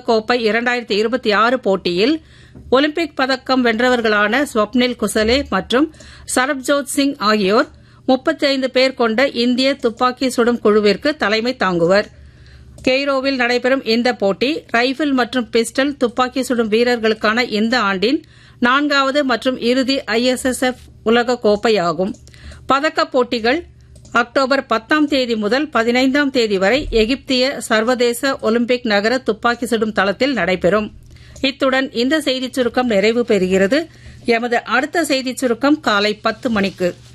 உலகக்கோப்பை இரண்டாயிரத்தி இருபத்தி ஆறு போட்டியில் ஒலிம்பிக் பதக்கம் வென்றவர்களான ஸ்வப்னில் குசலே மற்றும் சரப்ஜோத் சிங் ஆகியோர் முப்பத்தைந்து பேர் கொண்ட இந்திய துப்பாக்கி சுடும் குழுவிற்கு தலைமை தாங்குவர் கெய்ரோவில் நடைபெறும் இந்த போட்டி ரைபிள் மற்றும் பிஸ்டல் துப்பாக்கி சுடும் வீரர்களுக்கான இந்த ஆண்டின் நான்காவது மற்றும் இறுதி ஐஎஸ்எஸ்எஃப் உலக கோப்பையாகும் பதக்கப் போட்டிகள் அக்டோபர் பத்தாம் தேதி முதல் பதினைந்தாம் தேதி வரை எகிப்திய சர்வதேச ஒலிம்பிக் நகர துப்பாக்கி சுடும் தளத்தில் நடைபெறும் இத்துடன் இந்த செய்திச் சுருக்கம் நிறைவு பெறுகிறது எமது அடுத்த செய்திச் சுருக்கம் காலை பத்து மணிக்கு